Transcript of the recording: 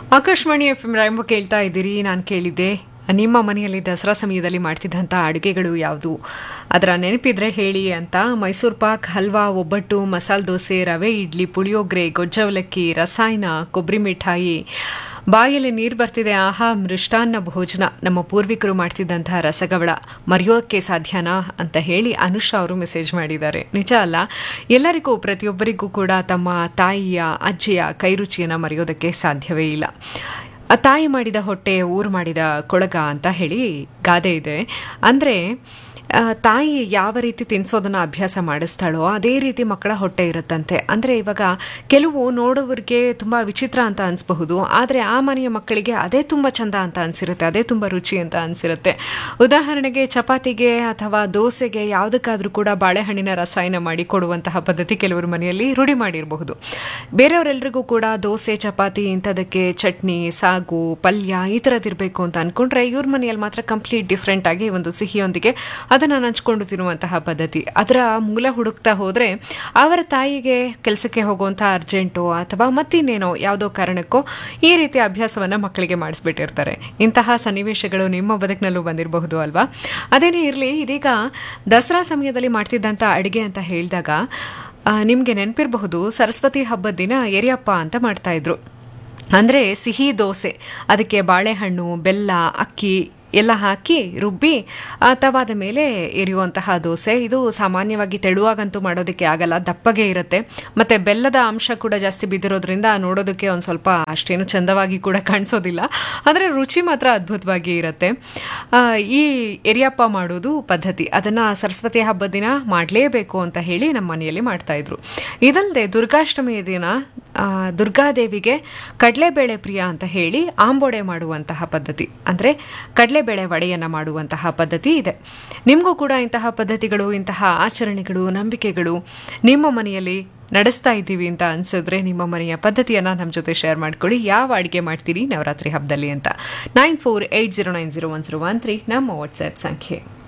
Akashvani F M ರಾಯಂಬ ಕೇಳ್ತಾ ಇದ್ದೀರಿ ನಾನು ಕೇಳಿದ್ದೆ ನಿಮ್ಮ ಮನೆಯಲ್ಲಿ ದಸರಾ ಸಮಯದಲ್ಲಿ ಮಾಡ್ತಿದ್ದಂಥ ಅಡುಗೆಗಳು ಯಾವುದು ಅದರ ನೆನಪಿದ್ರೆ ಹೇಳಿ ಅಂತ ಮೈಸೂರು ಪಾಕ್ ಹಲ್ವಾ ಒಬ್ಬಟ್ಟು ಮಸಾಲೆ ದೋಸೆ ರವೆ ಇಡ್ಲಿ ಪುಳಿಯೋಗರೆ ಗೊಜ್ಜವಲಕ್ಕಿ ರಸಾಯನ ಕೊಬ್ಬರಿ ಮಿಠಾಯಿ ಬಾಯಲ್ಲಿ ನೀರು ಬರ್ತಿದೆ ಆಹಾ ಮೃಷ್ಟಾನ್ನ ಭೋಜನ ನಮ್ಮ ಪೂರ್ವಿಕರು ಮಾಡ್ತಿದ್ದಂತಹ ರಸಗವಳ ಮರೆಯೋಕ್ಕೆ ಸಾಧ್ಯನಾ ಅಂತ ಹೇಳಿ ಅನುಷಾ ಅವರು ಮೆಸೇಜ್ ಮಾಡಿದ್ದಾರೆ ನಿಜ ಅಲ್ಲ ಎಲ್ಲರಿಗೂ ಪ್ರತಿಯೊಬ್ಬರಿಗೂ ಕೂಡ ತಮ್ಮ ತಾಯಿಯ ಅಜ್ಜಿಯ ಕೈರುಚಿಯನ್ನು ಮರೆಯೋದಕ್ಕೆ ಸಾಧ್ಯವೇ ಇಲ್ಲ ಆ ತಾಯಿ ಮಾಡಿದ ಹೊಟ್ಟೆ ಊರು ಮಾಡಿದ ಕೊಳಗ ಅಂತ ಹೇಳಿ ಗಾದೆ ಇದೆ ಅಂದರೆ ಆ, ತಾಯಿ ಯಾವ ರೀತಿ ತಿನ್ಸೋದನ್ನ ಅಭ್ಯಾಸ ಮಾಡಿಸ್ತಾಳೋ ಅದೇ ರೀತಿ ಮಕ್ಕಳ ಹೊಟ್ಟೆ ಇರುತ್ತಂತೆ ಅಂದರೆ ಇವಾಗ ಕೆಲವು ನೋಡೋರಿಗೆ ತುಂಬ ವಿಚಿತ್ರ ಅಂತ ಅನಿಸ್ಬಹುದು ಆದರೆ ಆ ಮನೆಯ ಮಕ್ಕಳಿಗೆ ಅದೇ ತುಂಬ ಚಂದ ಅಂತ ಅನಿಸಿರುತ್ತೆ ಅದೇ ತುಂಬ ರುಚಿ ಅಂತ ಅನಿಸಿರುತ್ತೆ ಉದಾಹರಣೆಗೆ ಚಪಾತಿಗೆ ಅಥವಾ ದೋಸೆಗೆ ಯಾವುದಕ್ಕಾದರೂ ಕೂಡ ಬಾಳೆಹಣ್ಣಿನ ರಸಾಯನ ಮಾಡಿ ಕೊಡುವಂತಹ ಪದ್ಧತಿ ಕೆಲವರು ಮನೆಯಲ್ಲಿ ರೂಢಿ ಮಾಡಿರಬಹುದು ಬೇರೆಯವರೆಲ್ಲರಿಗೂ ಕೂಡ ದೋಸೆ ಚಪಾತಿ ಇಂಥದಕ್ಕೆ ಚಟ್ನಿ ಸಾಗು ಪಲ್ಯ ಈ ಥರದಿರಬೇಕು ಅಂತ ಅನ್ಕೊಂಡ್ರೆ ಇವ್ರ ಮನೆಯಲ್ಲಿ ಮಾತ್ರ ಕಂಪ್ಲೀಟ್ ಡಿಫ್ರೆಂಟ್ ಆಗಿ ಒಂದು ಸಿಹಿಯೊಂದಿಗೆ ಅದನ್ನು ನಂಚ್ಕೊಂಡು ತಿನ್ನುವಂತಹ ಪದ್ಧತಿ ಅದರ ಮೂಲ ಹುಡುಕ್ತಾ ಹೋದರೆ ಅವರ ತಾಯಿಗೆ ಕೆಲಸಕ್ಕೆ ಹೋಗುವಂಥ ಅರ್ಜೆಂಟು ಅಥವಾ ಮತ್ತಿನ್ನೇನೋ ಯಾವುದೋ ಕಾರಣಕ್ಕೋ ಈ ರೀತಿಯ ಅಭ್ಯಾಸವನ್ನು ಮಕ್ಕಳಿಗೆ ಮಾಡಿಸ್ಬಿಟ್ಟಿರ್ತಾರೆ ಇಂತಹ ಸನ್ನಿವೇಶಗಳು ನಿಮ್ಮ ಬದುಕಿನಲ್ಲೂ ಬಂದಿರಬಹುದು ಅಲ್ವಾ ಅದೇನೇ ಇರಲಿ ಇದೀಗ ದಸರಾ ಸಮಯದಲ್ಲಿ ಮಾಡ್ತಿದ್ದಂಥ ಅಡುಗೆ ಅಂತ ಹೇಳಿದಾಗ ನಿಮಗೆ ನೆನಪಿರಬಹುದು ಸರಸ್ವತಿ ಹಬ್ಬದ ದಿನ ಎರಿಯಪ್ಪ ಅಂತ ಮಾಡ್ತಾ ಇದ್ರು ಅಂದರೆ ಸಿಹಿ ದೋಸೆ ಅದಕ್ಕೆ ಬಾಳೆಹಣ್ಣು ಬೆಲ್ಲ ಅಕ್ಕಿ ಎಲ್ಲ ಹಾಕಿ ರುಬ್ಬಿ ಆ ತವಾದ ಮೇಲೆ ಎರಿಯುವಂತಹ ದೋಸೆ ಇದು ಸಾಮಾನ್ಯವಾಗಿ ತೆಳುವಾಗಂತೂ ಮಾಡೋದಕ್ಕೆ ಆಗಲ್ಲ ದಪ್ಪಗೆ ಇರುತ್ತೆ ಮತ್ತು ಬೆಲ್ಲದ ಅಂಶ ಕೂಡ ಜಾಸ್ತಿ ಬಿದ್ದಿರೋದ್ರಿಂದ ನೋಡೋದಕ್ಕೆ ಒಂದು ಸ್ವಲ್ಪ ಅಷ್ಟೇನು ಚಂದವಾಗಿ ಕೂಡ ಕಾಣಿಸೋದಿಲ್ಲ ಆದರೆ ರುಚಿ ಮಾತ್ರ ಅದ್ಭುತವಾಗಿ ಇರುತ್ತೆ ಆ, ಈ ಎರಿಯಪ್ಪ ಮಾಡೋದು ಪದ್ಧತಿ ಅದನ್ನು ಸರಸ್ವತಿ ಹಬ್ಬದ ದಿನ ಮಾಡಲೇಬೇಕು ಅಂತ ಹೇಳಿ ನಮ್ಮ ಮನೆಯಲ್ಲಿ ಮಾಡ್ತಾ ಇದ್ರು ಇದಲ್ಲದೆ ದುರ್ಗಾಷ್ಟಮಿಯ ದಿನ ಆ, ದುರ್ಗಾದೇವಿಗೆ ಕಡಲೆಬೇಳೆ ಪ್ರಿಯ ಅಂತ ಹೇಳಿ ಆಂಬೊಡೆ ಮಾಡುವಂತಹ ಪದ್ಧತಿ ಅಂದರೆ ಕಡಲೆಬೇಳೆ ವಡೆಯನ್ನು ಮಾಡುವಂತಹ ಪದ್ಧತಿ ಇದೆ ನಿಮಗೂ ಕೂಡ ಇಂತಹ ಪದ್ಧತಿಗಳು ಇಂತಹ ಆಚರಣೆಗಳು ನಂಬಿಕೆಗಳು ನಿಮ್ಮ ಮನೆಯಲ್ಲಿ ನಡೆಸ್ತಾ ಇದ್ದೀವಿ ಅಂತ ಅನ್ಸಿದ್ರೆ ನಿಮ್ಮ ಮನೆಯ ಪದ್ಧತಿಯನ್ನು ನಮ್ಮ ಜೊತೆ ಶೇರ್ ಮಾಡ್ಕೊಳ್ಳಿ ಯಾವ ಅಡುಗೆ ಮಾಡ್ತೀರಿ ನವರಾತ್ರಿ ಹಬ್ಬದಲ್ಲಿ ಅಂತ nine four eight zero nine zero one zero one three ನಮ್ಮ ವಾಟ್ಸ್ಆ್ಯಪ್ ಸಂಖ್ಯೆ